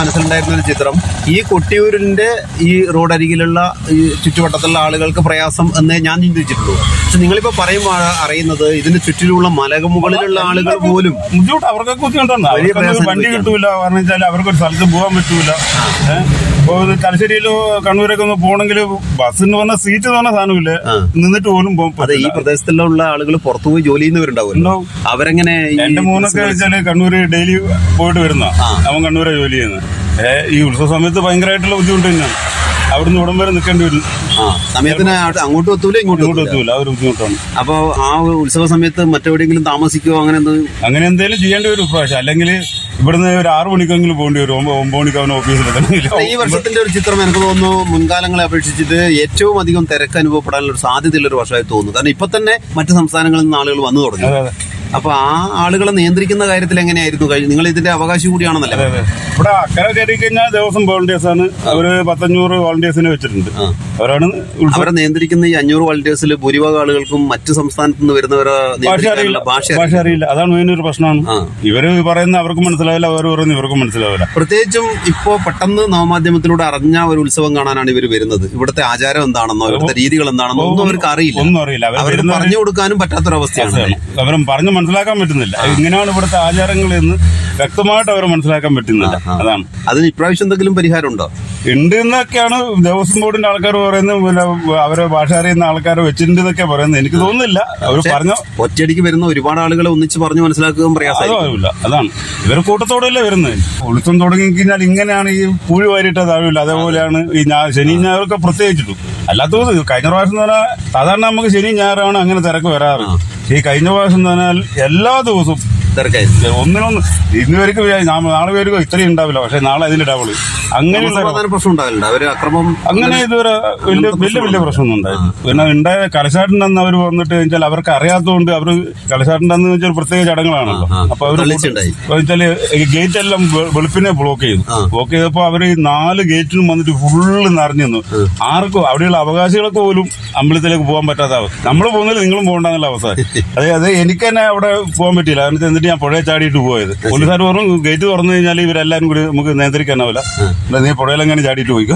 മനസ്സിലുണ്ടായിരുന്ന ഒരു ചിത്രം ഈ കൊട്ടിയൂരിന്റെ ഈ റോഡരികിലുള്ള ഈ ചുറ്റുവട്ടത്തുള്ള ആളുകൾക്ക് പ്രയാസം എന്നേ ഞാൻ ചിന്തിച്ചിട്ടുള്ളൂ പക്ഷെ നിങ്ങളിപ്പോ പറയുമ്പോൾ അറിയുന്നത് ഇതിന് ചുറ്റിലുള്ള മലമുകളിലുള്ള ആളുകൾ പോലും ബുദ്ധിമുട്ട് അവർക്കൊക്കെ ബുദ്ധിമുട്ടുണ്ട് വലിയ അവർക്കൊന്നും പ്രയാസം വണ്ടി അനുഭവിക്കാം. കിട്ടൂല കാരണം വെച്ചാൽ അവർക്ക് ഒരു സ്ഥലത്ത് പോകാൻ പറ്റൂല ഏഹ് ഇപ്പൊ ഇത് തലശ്ശേരിയിലോ കണ്ണൂരൊക്കെ ഒന്ന് പോകണമെങ്കിൽ ബസ്സിന് പറഞ്ഞ സീറ്റ് എന്ന് പറഞ്ഞ സാധനമില്ല ആ. നിന്നിട്ട് പോലും പോകാൻ അതെ ഈ പറ്റില്ല. പ്രദേശത്തുള്ള ആളുകൾ പുറത്തു പോയി ജോലി ചെയ്യുന്നവരുണ്ടാവുമല്ലോ ഉണ്ടാവും. അവരെങ്ങനെ ഈ എന്റെ മോനൊക്കെ വെച്ചാല് കണ്ണൂര് ഡെയിലി പോയിട്ട് വരുന്ന ആ. അവൻ കണ്ണൂരെ ജോലി ചെയ്യുന്നത് ഏഹ് ഈ ഉത്സവ സമയത്ത് ഭയങ്കരമായിട്ടുള്ള ബുദ്ധിമുട്ട് തന്നെയാണ് അവിടുന്ന് ഉടൻ വരെ നിൽക്കേണ്ടി വരും ആ സമയത്തിന് അങ്ങോട്ട് അങ്ങോട്ടും എത്തൂല ഇങ്ങോട്ടും ഇങ്ങോട്ട് എത്തൂല എത്തൂല ആ ഒരു ബുദ്ധിമുട്ടാണ് അപ്പൊ ആ ഉത്സവ സമയത്ത് മറ്റെവിടെയെങ്കിലും താമസിക്കുവോ അങ്ങനെ എന്തെങ്കിലും അങ്ങനെ എന്തെങ്കിലും ചെയ്യേണ്ടി വരും ഇപ്രാവശ്യം അല്ലെങ്കിൽ ഇവിടുന്ന് ഒരു ആറു മണിക്കെങ്കിലും പോകേണ്ടി വരും ഒമ്പ- ഒമ്പത് മണിക്ക് അവൻ ഓഫീസിൽ അല്ല, ഈ വർഷത്തിന്റെ ഒരു ചിത്രം എനിക്ക് തോന്നുന്നു മുൻകാലങ്ങളെ അപേക്ഷിച്ചിട്ട് ഏറ്റവും അധികം തിരക്ക് അനുഭവപ്പെടാനുള്ള ഒരു സാധ്യതയുള്ള ഒരു വർഷമായി തോന്നുന്നു കാരണം ഇപ്പൊ തന്നെ മറ്റു സംസ്ഥാനങ്ങളിൽ നിന്ന് ആളുകൾ വന്നു തുടങ്ങി അതെ അതെ അപ്പൊ ആ ആളുകളെ നിയന്ത്രിക്കുന്ന കാര്യത്തിൽ എങ്ങനെയായിരുന്നു കഴി- നിങ്ങൾ ഇതിന്റെ അവകാശി കൂടിയാണെന്നല്ലേ അതെ, അതെ. ഇവിടെ അക്കരെ കയറി കഴിഞ്ഞാൽ ദേവസ്വം വോളണ്ടിയേഴ്സ് ആണ് അവര് പത്തഞ്ഞൂറ് വോളണ്ടിയേഴ്സിനെ വെച്ചിട്ടുണ്ട് ആ. അവരാണ് ഉത്സവം അവരെ നിയന്ത്രിക്കുന്ന ഈ അഞ്ഞൂറ് വോളണ്ടിയേഴ്സിൽ ഭൂരിഭാഗം ആളുകൾക്കും മറ്റു സംസ്ഥാനത്ത് നിന്ന് വരുന്നവരെ ഭാഷ നിയന്ത്രിക്കാനുള്ള അറിയില്ല ഭാഷ ഭാഷ അറിയില്ല. അറിയില്ല അതാണ് മെയിൻ ഒരു പ്രശ്നമാണ് ആ. ഇവര് പറയുന്ന അവർക്കും മനസ്സിലാവില്ല അവർ പറയുന്ന ഇവർക്കും മനസ്സിലാവില്ല പ്രത്യേകിച്ചും ഇപ്പോ പെട്ടെന്ന് നവമാധ്യമത്തിലൂടെ അറിഞ്ഞ ഒരു ഉത്സവം കാണാനാണ് ഇവർ വരുന്നത് ഇവിടുത്തെ ആചാരം എന്താണെന്നോ ഇവിടുത്തെ രീതികൾ എന്താണെന്നോ ഒന്നും അവർക്ക് അറിയില്ല ഒന്നും അറിയില്ല അവർ അവർ വരുന്ന പറഞ്ഞു കൊടുക്കാനും പറ്റാത്തൊരവസ്ഥയാണ് അവരും പറഞ്ഞ് മനസ്സിലാക്കാൻ പറ്റുന്നില്ല ഇങ്ങനെയാണ് ഇവിടുത്തെ ആചാരങ്ങൾ എന്ന് വ്യക്തമായിട്ട് അവർ മനസ്സിലാക്കാൻ പറ്റുന്നില്ല അതാണ് അതിന് ഇപ്രാവശ്യം എന്തെങ്കിലും പരിഹാരമുണ്ടോ ഉണ്ട് എന്നൊക്കെയാണ് ദേവസ്വം ബോർഡിന്റെ ആൾക്കാർ പറയുന്നത് പിന്നെ അവരെ ഭാഷ അറിയുന്ന ആൾക്കാരെ വെച്ചിട്ടുണ്ട് എന്നൊക്കെ പറയുന്നത് എനിക്ക് തോന്നുന്നില്ല അവർ പറഞ്ഞ ഒറ്റയടിക്ക് വരുന്ന ഒരുപാട് ആളുകളെ ഒന്നിച്ച് പറഞ്ഞു മനസ്സിലാക്കുകയും പ്രയാസമായിരിക്കും അതുമില്ല അതാണ് ഇവർ കൂട്ടത്തോടെയല്ലേ വരുന്നത് ഉത്സവം തുടങ്ങി കഴിഞ്ഞാൽ ഇങ്ങനെയാണ് ഈ പൂഴി വാരിട്ട താഴില്ല അതേപോലെയാണ് ഈ ഞാ ശനി ഞായറൊക്കെ പ്രത്യേകിച്ചിട്ടും അല്ലാത്ത ദിവസം കഴിഞ്ഞ പ്രാവശ്യം എന്ന് പറഞ്ഞാൽ സാധാരണ നമുക്ക് ശനി ഞായറാണ് അങ്ങനെ തിരക്ക് വരാറ് പക്ഷേ ഈ കഴിഞ്ഞ പ്രാവശ്യം എന്ന് പറഞ്ഞാൽ എല്ലാ ദിവസവും തിരക്കായിരിക്കും ഒന്നിനൊന്ന് ഇന്ന് വരെക്കും നാളെ വരെക്കും ഇത്രയും ഉണ്ടാവില്ല പക്ഷെ നാളെ അതിന്റെ ഡബിള് അങ്ങനെയുള്ള സമാധാന പ്രശ്നം ഉണ്ടാവില്ല അവര് അക്രമം അങ്ങനെ ഇതുവരെ വലിയ വലിയ വലിയ പ്രശ്നമൊന്നും ഉണ്ടായില്ല പിന്നെ ഉണ്ടായ കലശാട്ടിന്റെ അന്ന് അവർ വന്നിട്ട് വെച്ചാൽ അവർക്ക് അറിയാത്തതുകൊണ്ട് അവർ കലശാട്ടിന്റെ അന്ന് വെച്ചാൽ പ്രത്യേക ചടങ്ങുകളാണല്ലോ ആ, അപ്പൊ അവർ തള്ളിച്ചുണ്ടായി. വെച്ചാല് ഗേറ്റ് എല്ലാം വെ- വെളുപ്പിനെ ബ്ലോക്ക് ചെയ്തു ആ. ബ്ലോക്ക് ചെയ്തപ്പോ അവര് ഈ നാല് ഗേറ്റിനും വന്നിട്ട് ഫുള്ള് നിറഞ്ഞു നിന്നു ആർക്കും അവിടെയുള്ള അവകാശികൾക്ക് പോലും അമ്പലത്തിലേക്ക് പോകാൻ പറ്റാത്ത അവസ്ഥ നമ്മൾ പോകുന്നില്ല നിങ്ങളും പോകണ്ടെന്നുള്ള അവസ്ഥ അതെ അതെ എനിക്ക് തന്നെ അവിടെ പോകാൻ പറ്റിയില്ല കാരണം എന്നിട്ട് ഞാൻ പുഴയെ ചാടിയിട്ട് പോയത് പോലീസുകാർ പറഞ്ഞു ഗേറ്റ് തുറന്നു കഴിഞ്ഞാൽ ഇവരെല്ലാരും കൂടി നമുക്ക് നിയന്ത്രിക്കാനാവില്ല എന്നാ നീ പുഴയിലെങ്ങനെ ചാടിയിട്ട് പോയിക്കോ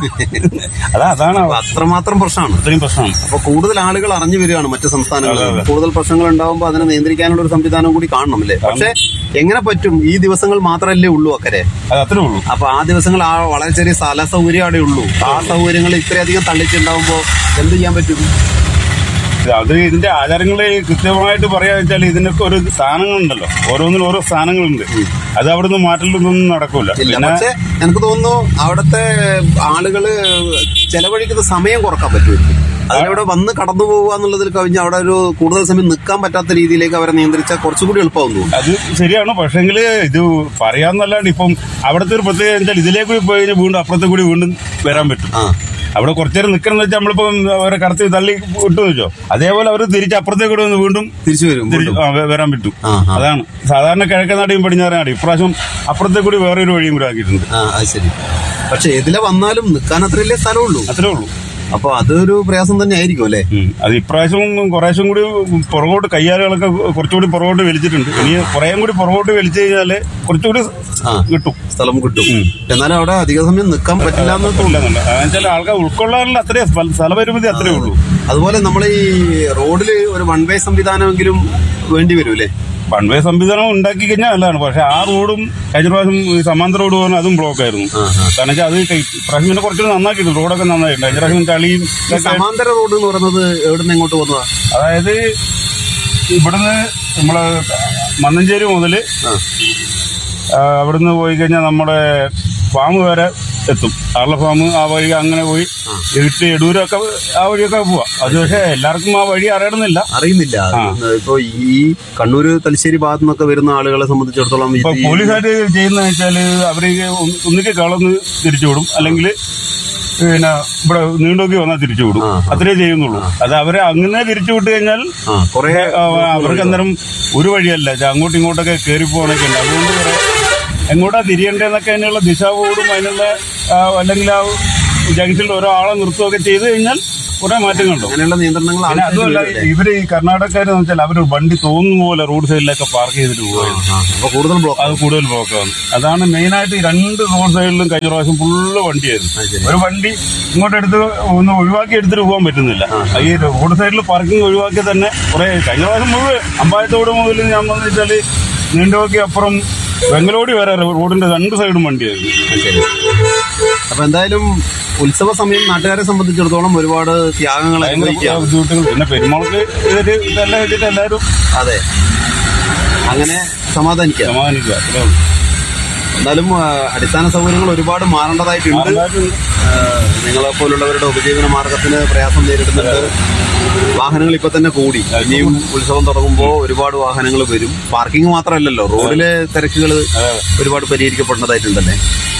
അതാ അതാണ് അപ്പൊ അത്രമാത്രം പ്രശ്നമാണ് അത്രയും പ്രശ്നമാണ് അപ്പൊ കൂടുതൽ ആളുകൾ അറിഞ്ഞു വരികയാണ് മറ്റു സംസ്ഥാനങ്ങളിൽ കൂടുതൽ പ്രശ്നങ്ങൾ ഉണ്ടാവുമ്പോൾ അതിനെ നിയന്ത്രിക്കാനുള്ള ഒരു സംവിധാനം കൂടി കാണണം അല്ലേ പക്ഷെ എങ്ങനെ പറ്റും ഈ ദിവസങ്ങൾ മാത്രമല്ലേ ഉള്ളൂ അക്കരെ അത് അത്രേ ഉള്ളൂ അപ്പൊ ആ ദിവസങ്ങൾ ആ വളരെ ചെറിയ സ്ഥല സൗകര്യം അവിടെ ഉള്ളൂ ആ സൗകര്യങ്ങൾ ഇത്രയധികം തള്ളിച്ചുണ്ടാവുമ്പോ എന്ത് ചെയ്യാൻ പറ്റും അത് ഇതിന്റെ ആചാരങ്ങളെ കൃത്യമായിട്ട് പറയാന്ന് വെച്ചാൽ ഇതിനൊക്കെ ഒരു സ്ഥാനങ്ങളുണ്ടല്ലോ ഓരോന്നിനും ഓരോ സ്ഥാനങ്ങളുണ്ട് അത് അവിടുന്ന് മാറ്റലൊന്നും നടക്കൂല ഇല്ല പിന്നെ പക്ഷെ എനിക്ക് തോന്നുന്നു അവിടുത്തെ ആളുകള് ചെലവഴിക്കുന്ന സമയം കുറക്കാൻ പറ്റുമായിരിക്കും അതിലൂടെ വന്ന് കടന്നു പോകുക എന്നുള്ളതിൽ കവിഞ്ഞ് അവിടെ ഒരു കൂടുതൽ സമയം നിൽക്കാൻ പറ്റാത്ത രീതിയിലേക്ക് അവരെ നിയന്ത്രിച്ചാൽ കുറച്ചുകൂടി എളുപ്പമാവും തോന്നുന്നു അത് ശരിയാണ് പക്ഷെങ്കിൽ ഇത് പറയാന്നല്ലാണ്ട് ഇപ്പം അവിടുത്തെ ഒരു പ്രത്യേകത വെച്ചാൽ ഇതിലേക്ക് കൂടി പോയി കഴിഞ്ഞാൽ വീണ്ടും അപ്പുറത്തെ കൂടി വീണ്ടും വരാൻ പറ്റും ആ അവിടെ കുറച്ചു നേരം നിൽക്കണം വെച്ചാൽ നമ്മളിപ്പം അവരെ കടത്തി തള്ളി വിട്ടു വെച്ചോ അതേപോലെ അവർ തിരിച്ച് അപ്പുറത്തേക്ക് കൂടി വന്ന് വീണ്ടും തിരിച്ചു വരും തിരിച്ച് ആ, വ- വരാൻ പറ്റും ആ, ആ. അതാണ് സാധാരണ കിഴക്കനാടിയും പടിഞ്ഞാറനാടി ഇപ്രാവശ്യം അപ്പുറത്തെ കൂടി വേറെ ഒരു വഴിയും കൂടി ആക്കിയിട്ടുണ്ട് ആ അത് ശരി പക്ഷെ ഏതിലെ വന്നാലും നിൽക്കാൻ അത്രയല്ലേ സ്ഥലമുള്ളൂ അത്രേ ഉള്ളൂ അപ്പൊ അതൊരു പ്രയാസം തന്നെ ആയിരിക്കും അല്ലേ ഉം. അത് ഇപ്രാവശ്യം കുറേശ്ശും കൂടി പുറകോട്ട് കയ്യാലുകളൊക്കെ കുറച്ചുകൂടി പുറകോട്ട് വലിച്ചിട്ടുണ്ട് ഇനി കുറേയും കൂടി പുറകോട്ട് വലിച്ചു കഴിഞ്ഞാല് കുറച്ചുകൂടി ആ. കിട്ടും സ്ഥലം കിട്ടും എന്നാലും അവിടെ അധിക സമയം നിൽക്കാൻ പറ്റില്ല എന്ന് തോന്നുന്നു ഇല്ലെന്നുണ്ട് അതെന്നുവെച്ചാൽ ആൾക്കാർ ഉൾക്കൊള്ളാനുള്ള അത്രേ സ്ഥല- സ്ഥലപരിമിതി അത്രേ ഉള്ളൂ അതുപോലെ നമ്മൾ ഈ റോഡിൽ ഒരു വൺ വേ സംവിധാനമെങ്കിലും വേണ്ടി വരും അല്ലേ വൺ വേ സംവിധാനം ഉണ്ടാക്കി കഴിഞ്ഞാൽ നല്ലതാണ് പക്ഷെ ആ റോഡും കഴിഞ്ഞ പ്രാവശ്യം ഈ സമാന്തര റോഡ് പറഞ്ഞാൽ അതും ബ്ലോക്ക് ആയിരുന്നു കാരണം വെച്ചാൽ അത് കൈ- ഇപ്രാവശ്യം പിന്നെ കുറച്ചുകൂടി നന്നാക്കിയിട്ടുണ്ട് റോഡൊക്കെ നന്നായിട്ടുണ്ട് കഴിഞ്ഞ പ്രാവശ്യം ചളിയും ഈ ഇതൊക്കെ സമാന്തര റോഡ് എന്ന് പറയുന്നത് എവിടെ നിന്ന് എങ്ങോട്ട് പോകുന്നതാ അതായത് ഇവിടുന്ന് നമ്മളെ മന്നഞ്ചേരി മുതല് ആ, അവിടുന്ന് പോയി കഴിഞ്ഞാൽ നമ്മുടെ ഫാം വരെ എത്തും ആർല ഫാം ആ വഴി അങ്ങനെ പോയി ഇരുട്ട് എടൂരൊക്കെ ആ വഴിയൊക്കെ പോവാം അത് പക്ഷേ എല്ലാവർക്കും ആ വഴി അറിയണമെന്നില്ല അറിയുന്നില്ല ഇപ്പൊ ഈ കണ്ണൂര് തലശ്ശേരി ഭാഗത്തു നിന്നൊക്കെ വരുന്ന ആളുകളെ സംബന്ധിച്ചിടത്തോളം ഇപ്പൊ ഇത് ഈ- പോലീസുകാര് ചെയ്യുന്ന വെച്ചാല് അവര് ഒന്നിക്ക് കളന്ന് തിരിച്ചു വിടും അല്ലെങ്കിൽ പിന്നെ ഇവിടെ നീണ്ടോക്കി വന്നാൽ തിരിച്ചു വിടും ആ, അത്രേ ചെയ്യുന്നുള്ളൂ അത് അവരെ അങ്ങനെ തിരിച്ചു വിട്ട് കഴിഞ്ഞാൽ ആ കൊറേ ആ, അവർക്ക് അന്നേരം ഒരു വഴിയല്ല ഇത് അങ്ങോട്ടും ഇങ്ങോട്ടൊക്കെ കയറി പോകാനൊക്കെ ഉണ്ട് അതുകൊണ്ട് കുറെ എങ്ങോട്ടാ തിരിയണ്ടേന്നൊക്കെ അതിനുള്ള ദിശാബോർഡും അതിനുള്ള ആ, അല്ലെങ്കിൽ ആ ജംഗ്ഷനിൽ ഓരോ ആളെ നിർത്തുകയൊക്കെ ചെയ്ത് കഴിഞ്ഞാൽ കുറെ മാറ്റങ്ങളുണ്ടോ അങ്ങനെയുള്ള നിയന്ത്രണങ്ങൾ പിന്നെ ആൾക്കാർക്ക് അതുമല്ല വരും അല്ലേ? ഇവര് ഈ കർണാടകക്കാരെന്ന് വെച്ചാൽ അവർ വണ്ടി തോന്നുന്ന പോലെ റോഡ് സൈഡിലൊക്കെ പാർക്ക് ചെയ്തിട്ട് പോകും ആ, അപ്പൊ കൂടുതൽ ബ്ലോക്ക് അത് കൂടുതൽ ബ്ലോക്കാണ് അതാണ് മെയിനായിട്ട് ഈ രണ്ട് റോഡ് സൈഡിലും കഴിഞ്ഞ പ്രാവശ്യം ഫുള്ള് വണ്ടിയായിരുന്നു അത് ശരി. ഒരു വണ്ടി ഇങ്ങോട്ട് എടുത്ത് ഒന്ന് ഒഴിവാക്കി എടുത്തിട്ട് പോകാൻ പറ്റുന്നില്ല ഈ റോഡ് സൈഡിൽ പാർക്കിംഗ് ഒഴിവാക്കി തന്നെ കുറെ കഴിഞ്ഞ പ്രാവശ്യം മുഴുവൻ അമ്പായത്തോട് മുതൽ ഞാൻ വന്നു വെച്ചാല് നീണ്ടോക്കി അപ്പുറം ബംഗളൂടി വരെ റോഡിന്റെ രണ്ട് സൈഡും വണ്ടിയായിരുന്നു ശരി അപ്പൊ എന്തായാലും ഉത്സവ സമയം നാട്ടുകാരെ സംബന്ധിച്ചിടത്തോളം ഒരുപാട് ത്യാഗങ്ങൾ ഭയങ്കര അനുഭവിക്കാം ബുദ്ധിമുട്ടുകൾ പിന്നെ പെരുമാൾക്ക് ഇതൊരു ഇതെല്ലാം വെച്ചിട്ട് എല്ലാവരും അതെ അങ്ങനെ സമാധാനിക്കാം സമാധാനിക്കുക അത്രേ ഉള്ളൂ. എന്നാലും ആ, അടിസ്ഥാന സൗകര്യങ്ങൾ ഒരുപാട് മാറേണ്ടതായിട്ടുണ്ട് ആൾക്കാര് നിങ്ങളെ പോലുള്ളവരുടെ ഉപജീവന മാർഗത്തിന് പ്രയാസം നേരിടുന്നുണ്ട് വാഹനങ്ങൾ ഇപ്പൊ തന്നെ കൂടി ഇനിയും ഉത്സവം തുടങ്ങുമ്പോൾ ഒരുപാട് വാഹനങ്ങൾ വരും പാർക്കിംഗ് മാത്രമല്ലല്ലോ റോഡിലെ തിരക്കുകൾ ഒരുപാട് പരിഹരിക്കപ്പെടുന്നതായിട്ടുണ്ടല്ലേ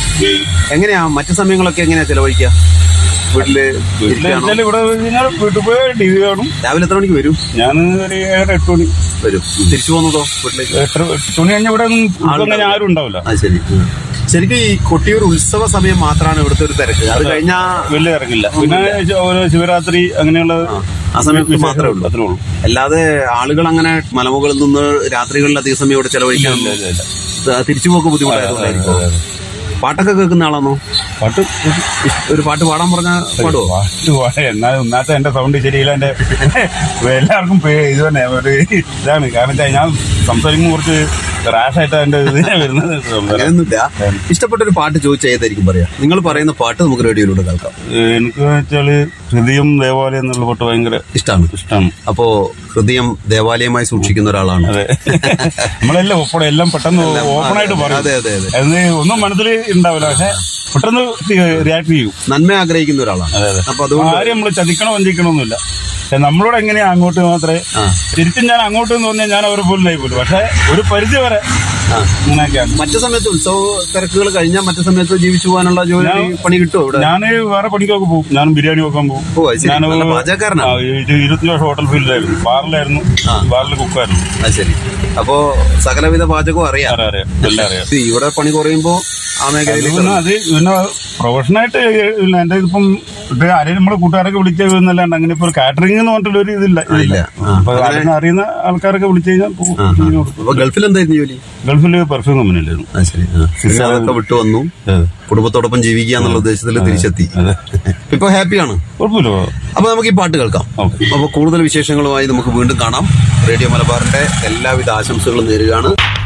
എങ്ങനെയാ മറ്റു സമയങ്ങളൊക്കെ എങ്ങനെയാ ചെലവഴിക്കുക വീട്ടില് വീട്ടില് ഇരിക്കുകയാണോ? വെച്ചാൽ ഇവിടെ ഞാൻ വീട്ടിൽ പോയി ടി വി കാണും രാവിലെ എത്ര മണിക്ക് വരും ഞാൻ ഒരു ഏഴര എട്ട് മണി വരും തിരിച്ചു പോകുന്നതോ വീട്ടിലേക്ക് എത്ര എട്ട് മണി കഴിഞ്ഞ ഇവിടെ ഒന്നും ഇപ്പൊ അങ്ങനെ ആരും ഉണ്ടാവില്ല അത് ശരി ശരിക്കും ഈ കൊട്ടിയൂർ ഉത്സവ സമയം മാത്രമാണ് ഇവിടുത്തെ ഒരു തിരക്ക് അത് കഴിഞ്ഞാ വലിയ ഇറങ്ങില്ല പിന്നെ ഓരോ ശിവരാത്രി അങ്ങനെയുള്ള ആ സമയത്ത് മാത്രമേ ഉള്ളൂ അത്രേ ഉള്ളൂ അല്ലാതെ ആളുകൾ അങ്ങനെ മലമുകളിൽ നിന്ന് രാത്രികളിൽ അധിക സമയം ഇവിടെ ചെലവഴിക്കാൻ തിരിച്ചു പോക്ക് ബുദ്ധിമുട്ടായതുകൊണ്ടായിരിക്കും പാട്ടൊക്കെ കേൾക്കുന്ന ആളാണോ പാട്ട് ഒരു പാട്ട് പാടാൻ പറഞ്ഞാൽ പാടുവോ പാട്ട് പാടാ എന്നാ ഒന്നാമത്തെ എന്റെ സൗണ്ട് ശരിയില്ല എന്റെ എല്ലാവർക്കും പേ- ഇത് തന്നെ ഒരു ഇതാണ് കാരണം വെച്ചാൽ ഞാൻ സംസാരിക്കുമ്പോൾ കുറച്ച് റാഷായിട്ട് എന്റെ ഇത് വരുന്നത് സംസാരം. അങ്ങനെയൊന്നുമില്ല ഇഷ്ടപ്പെട്ട ഒരു പാട്ട് ചോദിച്ചാൽ ഏതായിരിക്കും പറയാ നിങ്ങൾ പറയുന്ന പാട്ട് നമുക്ക് റേഡിയോയിലൂടെ കേൾക്കാം എനിക്ക് വെച്ചാല് ഹൃദയം ദേവാലയം എന്നുള്ള പാട്ട് ഭയങ്കര ഇഷ്ടമാണ് ഇഷ്ടമാണ് അപ്പോ ഹൃദയം ദേവാലയമായി സൂക്ഷിക്കുന്ന ഒരാളാണ് അതെ നമ്മളെല്ലാം ഒപ്പടെ എല്ലാം പെട്ടെന്ന് ഓപ്പൺ ആയിട്ട് പറയും അതെ അതെ അതെ അത് ഒന്നും മനസ്സിൽ ഉണ്ടാവില്ല പക്ഷെ പെട്ടെന്ന് റിയാക്ട് ചെയ്യും നന്മ ആഗ്രഹിക്കുന്ന ഒരാളാണ് അതെ അതെ അപ്പൊ അതുകൊണ്ട് ആരും നമ്മൾ ചതിക്കണോ വഞ്ചിക്കണമെന്നില്ല പക്ഷെ നമ്മളോട് എങ്ങനെയാ അങ്ങോട്ട് മാത്രമേ ആ. തിരിച്ചും ഞാൻ അങ്ങോട്ട് എന്ന് പറഞ്ഞാൽ ഞാൻ അവരെ പോലും ആയി പോലും പക്ഷെ ഒരു പരിധി വരെ ആ. അങ്ങനെയൊക്കെയാണ് മറ്റു സമയത്ത് ഉത്സവ തിരക്കുകൾ കഴിഞ്ഞാൽ മറ്റു സമയത്ത് ജീവിച്ചു പോകാനുള്ള ജോലി പണി കിട്ടുമോ ഇവിടെ ഞാൻ വേറെ പണിക്കൊക്കെ പോകും ഞാൻ ബിരിയാണി വെക്കാൻ പോകും ഓ, അത് ശരി. ഞാൻ നല്ല പാചകക്കാരനാണ്. ഇരുപത്തി വർഷം ഹോട്ടൽ ഫീൽഡിലായിരുന്നു ബാറിലായിരുന്നു ബാറിൽ കുക്കായിരുന്നു അത് ശരി അപ്പോ സകലവിധ പാചകവും അറിയാം അറിയാം അറിയാം എല്ലാം അറിയാം ഈ ഇവിടെ പണി കുറയുമ്പോ ആ മേഖലയിൽ പിന്നെ അത് പിന്നെ പ്രൊഫഷനായിട്ട് ഇല്ല എന്റെ ഇപ്പം ഇപ്പൊ ആരെയും നമ്മളെ കൂട്ടുകാരൊക്കെ വിളിച്ചു എന്നല്ലാണ്ട് അങ്ങനെ ഇപ്പൊ കാറ്ററിംഗ് എന്ന് പറഞ്ഞിട്ടുള്ള ഒരു ഇതില്ല ഇല്ല. ആ. അപ്പൊ ആരെയും അറിയുന്ന ആൾക്കാരൊക്കെ വിളിച്ചു കഴിഞ്ഞാൽ പോകും. ഇങ്ങനെ കൊടുക്കും. അപ്പൊ ഗൾഫിൽ എന്തായിരുന്നു ജോലി ഗൾഫില് പെർഫ്യൂം കമ്പനിയിലായിരുന്നു അത് ശരി ആ. പിന്നെ അതൊക്കെ വിട്ടു വന്നു അതെ കുടുംബത്തോടൊപ്പം ജീവിക്കുക എന്നുള്ള ഉദ്ദേശത്തിൽ തിരിച്ചെത്തി അതെ ഇപ്പൊ ഹാപ്പിയാണ് കുഴപ്പമില്ല അപ്പൊ നമുക്ക് ഈ പാട്ട് കേൾക്കാം ഓക്കെ അപ്പൊ കൂടുതൽ വിശേഷങ്ങളുമായി നമുക്ക് വീണ്ടും കാണാം റേഡിയോ മലബാറിന്റെ എല്ലാവിധ ആശംസകളും നേരുകയാണ്